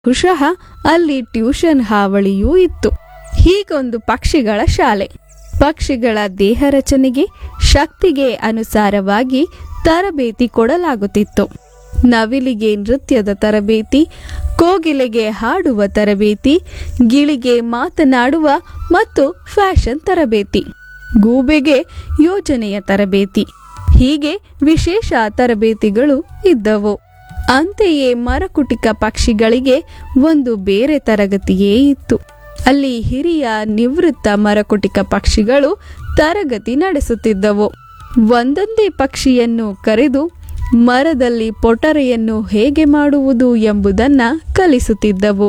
ಬಹುಶಃ ಅಲ್ಲಿ ಟ್ಯೂಷನ್ ಹಾವಳಿಯೂ ಇತ್ತು ಹೀಗೊಂದು ಪಕ್ಷಿಗಳ ಶಾಲೆ ಪಕ್ಷಿಗಳ ದೇಹ ರಚನೆಗೆ ಶಕ್ತಿಗೆ ಅನುಸಾರವಾಗಿ ತರಬೇತಿ ಕೊಡಲಾಗುತ್ತಿತ್ತು ನವಿಲಿಗೆ ನೃತ್ಯದ ತರಬೇತಿ ಕೋಗಿಲೆಗೆ ಹಾಡುವ ತರಬೇತಿ ಗಿಳಿಗೆ ಮಾತನಾಡುವ ಮತ್ತು ಫ್ಯಾಷನ್ ತರಬೇತಿ ಗೂಬೆಗೆ ಯೋಜನೆಯ ತರಬೇತಿ ಹೀಗೆ ವಿಶೇಷ ತರಬೇತಿಗಳು ಇದ್ದವು ಅಂತೆಯೇ ಮರಕುಟಿಕ ಪಕ್ಷಿಗಳಿಗೆ ಒಂದು ಬೇರೆ ತರಗತಿಯೇ ಇತ್ತು ಅಲ್ಲಿ ಹಿರಿಯ ನಿವೃತ್ತ ಮರಕುಟಿಕ ಪಕ್ಷಿಗಳು ತರಗತಿ ನಡೆಸುತ್ತಿದ್ದವು ಒಂದೊಂದೇ ಪಕ್ಷಿಯನ್ನು ಕರೆದು ಮರದಲ್ಲಿ ಪೊಟರೆಯನ್ನು ಹೇಗೆ ಮಾಡುವುದು ಎಂಬುದನ್ನ ಕಲಿಸುತ್ತಿದ್ದವು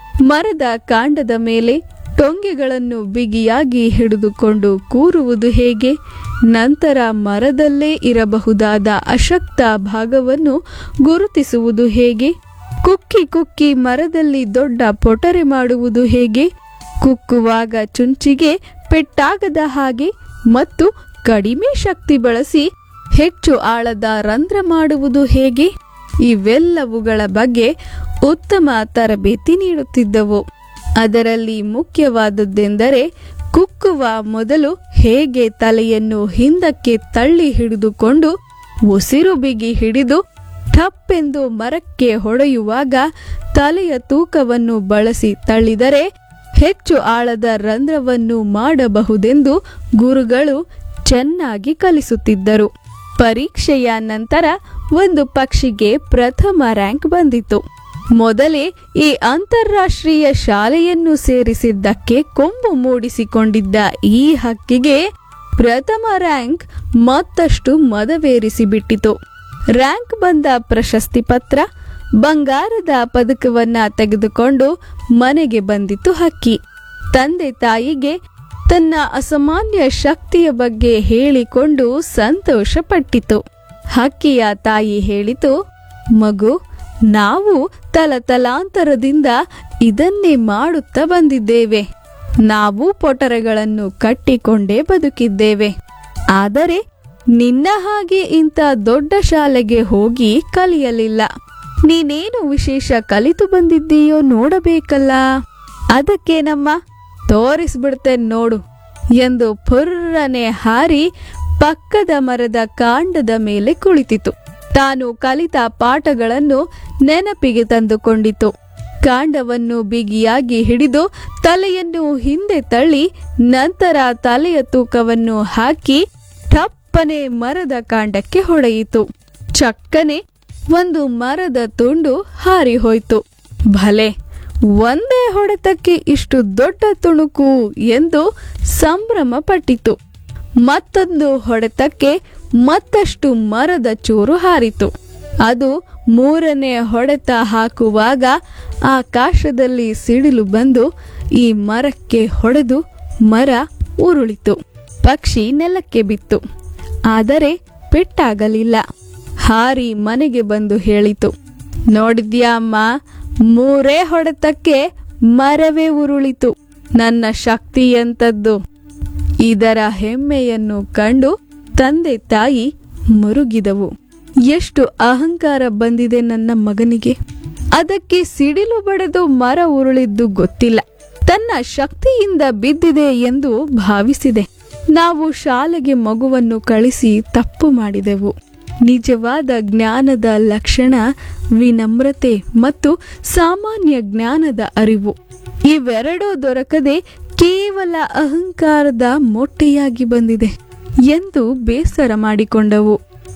ಮರದ ಕಾಂಡದ ಮೇಲೆ ಟೊಂಗೆಗಳನ್ನು ಬಿಗಿಯಾಗಿ ಹಿಡಿದುಕೊಂಡು ಕೂರುವುದು ಹೇಗೆ ನಂತರ ಮರದಲ್ಲೇ ಇರಬಹುದಾದ ಅಶಕ್ತ ಭಾಗವನ್ನು ಗುರುತಿಸುವುದು ಹೇಗೆ ಕುಕ್ಕಿ ಕುಕ್ಕಿ ಮರದಲ್ಲಿ ದೊಡ್ಡ ಪೊಟರೆ ಮಾಡುವುದು ಹೇಗೆ ಕುಕ್ಕುವಾಗ ಚುಂಚಿಗೆ ಪೆಟ್ಟಾಗದ ಹಾಗೆ ಮತ್ತು ಕಡಿಮೆ ಶಕ್ತಿ ಬಳಸಿ ಹೆಚ್ಚು ಆಳದ ರಂಧ್ರ ಮಾಡುವುದು ಹೇಗೆ ಇವೆಲ್ಲವುಗಳ ಬಗ್ಗೆ ಉತ್ತಮ ತರಬೇತಿ ನೀಡುತ್ತಿದ್ದವು ಅದರಲ್ಲಿ ಮುಖ್ಯವಾದದ್ದೆಂದರೆ ಕುಕ್ಕುವ ಮೊದಲು ಹೇಗೆ ತಲೆಯನ್ನು ಹಿಂದಕ್ಕೆ ತಳ್ಳಿ ಹಿಡಿದುಕೊಂಡು ಉಸಿರು ಬಿಗಿ ಹಿಡಿದು ಠಪ್ಪೆಂದು ಮರಕ್ಕೆ ಹೊಡೆಯುವಾಗ ತಲೆಯ ತೂಕವನ್ನು ಬಳಸಿ ತಳ್ಳಿದರೆ ಹೆಚ್ಚು ಆಳದ ರಂಧ್ರವನ್ನು ಮಾಡಬಹುದೆಂದು ಗುರುಗಳು ಚೆನ್ನಾಗಿ ಕಲಿಸುತ್ತಿದ್ದರು ಪರೀಕ್ಷೆಯ ನಂತರ ಒಂದು ಪಕ್ಷಿಗೆ ಪ್ರಥಮ ರ್ಯಾಂಕ್ ಬಂದಿತು ಮೊದಲೇ ಈ ಅಂತಾರಾಷ್ಟ್ರೀಯ ಶಾಲೆಯನ್ನು ಸೇರಿಸಿದ್ದಕ್ಕೆ ಕೊಂಬು ಮೂಡಿಸಿಕೊಂಡಿದ್ದ ಈ ಹಕ್ಕಿಗೆ ಪ್ರಥಮ ರ್ಯಾಂಕ್ ಮತ್ತಷ್ಟು ಮದವೇರಿಸಿ ಬಿಟ್ಟಿತು ರ್ಯಾಂಕ್ ಬಂದ ಪ್ರಶಸ್ತಿ ಪತ್ರ ಬಂಗಾರದ ಪದಕವನ್ನ ತೆಗೆದುಕೊಂಡು ಮನೆಗೆ ಬಂದಿತು ಹಕ್ಕಿ ತಂದೆ ತಾಯಿಗೆ ತನ್ನ ಅಸಾಮಾನ್ಯ ಶಕ್ತಿಯ ಬಗ್ಗೆ ಹೇಳಿಕೊಂಡು ಸಂತೋಷಪಟ್ಟಿತು ಹಕ್ಕಿಯ ತಾಯಿ ಹೇಳಿತು ಮಗು ನಾವು ತಲತಲಾಂತರದಿಂದ ಇದನ್ನೇ ಮಾಡುತ್ತಾ ಬಂದಿದ್ದೇವೆ ನಾವು ಪೊಟರೆಗಳನ್ನು ಕಟ್ಟಿಕೊಂಡೇ ಬದುಕಿದ್ದೇವೆ ಆದರೆ ನಿನ್ನ ಹಾಗೆ ಇಂಥ ದೊಡ್ಡ ಶಾಲೆಗೆ ಹೋಗಿ ಕಲಿಯಲಿಲ್ಲ ನೀನೇನು ವಿಶೇಷ ಕಲಿತು ಬಂದಿದ್ದೀಯೋ ನೋಡಬೇಕಲ್ಲ ಅದಕ್ಕೇನಮ್ಮ ತೋರಿಸ್ಬಿಡ್ತೇನೆ ನೋಡು ಎಂದು ಪುರ್ರನೆ ಹಾರಿ ಪಕ್ಕದ ಮರದ ಕಾಂಡದ ಮೇಲೆ ಕುಳಿತಿತು ತಾನು ಕಲಿತ ಪಾಠಗಳನ್ನು ನೆನಪಿಗೆ ತಂದುಕೊಂಡಿತು ಕಾಂಡವನ್ನು ಬಿಗಿಯಾಗಿ ಹಿಡಿದು ತಲೆಯನ್ನು ಹಿಂದೆ ತಳ್ಳಿ ನಂತರ ತಲೆಯ ತೂಕವನ್ನು ಹಾಕಿ ಟಪ್ಪನೆ ಮರದ ಕಾಂಡಕ್ಕೆ ಹೊಡೆಯಿತು ಚಕ್ಕನೆ ಒಂದು ಮರದ ತುಂಡು ಹಾರಿ ಹೋಯ್ತು ಭಲೆ ಒಂದೇ ಹೊಡೆತಕ್ಕೆ ಇಷ್ಟು ದೊಡ್ಡ ತುಣುಕು ಎಂದು ಸಂಭ್ರಮ ಪಟ್ಟಿತು ಮತ್ತೊಂದು ಹೊಡೆತಕ್ಕೆ ಮತ್ತಷ್ಟು ಮರದ ಚೂರು ಹಾರಿತು ಅದು ಮೂರನೇ ಹೊಡೆತ ಹಾಕುವಾಗ ಆಕಾಶದಲ್ಲಿ ಸಿಡಿಲು ಬಂದು ಈ ಮರಕ್ಕೆ ಹೊಡೆದು ಮರ ಉರುಳಿತು ಪಕ್ಷಿ ನೆಲಕ್ಕೆ ಬಿತ್ತು ಆದರೆ ಪೆಟ್ಟಾಗಲಿಲ್ಲ ಹಾರಿ ಮನೆಗೆ ಬಂದು ಹೇಳಿತು ನೋಡಿದ್ಯಾ ಅಮ್ಮ ಮೂರೇ ಹೊಡೆತಕ್ಕೆ ಮರವೇ ಉರುಳಿತು ನನ್ನ ಶಕ್ತಿ ಎಂತದ್ದು ಇದರ ಹೆಮ್ಮೆಯನ್ನು ಕಂಡು ತಂದೆ ತಾಯಿ ಮುರುಗಿದವು ಎಷ್ಟು ಅಹಂಕಾರ ಬಂದಿದೆ ನನ್ನ ಮಗನಿಗೆ ಅದಕ್ಕೆ ಸಿಡಿಲು ಬಡೆದು ಮರ ಉರುಳಿದ್ದು ಗೊತ್ತಿಲ್ಲ ತನ್ನ ಶಕ್ತಿಯಿಂದ ಬಿದ್ದಿದೆ ಎಂದು ಭಾವಿಸಿದೆ ನಾವು ಶಾಲೆಗೆ ಮಗುವನ್ನು ಕಳಿಸಿ ತಪ್ಪು ಮಾಡಿದೆವು ನಿಜವಾದ ಜ್ಞಾನದ ಲಕ್ಷಣ ವಿನಮ್ರತೆ ಮತ್ತು ಸಾಮಾನ್ಯ ಜ್ಞಾನದ ಅರಿವು ಇವೆರಡೂ ದೊರಕದೆ ಕೇವಲ ಅಹಂಕಾರದ ಮೊಟ್ಟೆಯಾಗಿ ಬಂದಿದೆ ಎಂದು ಬೇಸರ ಮಾಡಿಕೊಂಡವು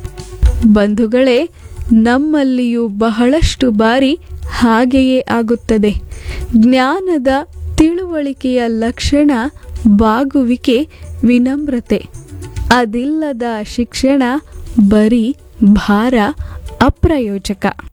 ಬಂಧುಗಳೇ ನಮ್ಮಲ್ಲಿಯೂ ಬಹಳಷ್ಟು ಬಾರಿ ಹಾಗೆಯೇ ಆಗುತ್ತದೆ ಜ್ಞಾನದ ತಿಳುವಳಿಕೆಯ ಲಕ್ಷಣ ಬಾಗುವಿಕೆ ವಿನಮ್ರತೆ ಅದಿಲ್ಲದ ಶಿಕ್ಷಣ ಬರೀ ಭಾರ ಅಪ್ರಯೋಜಕ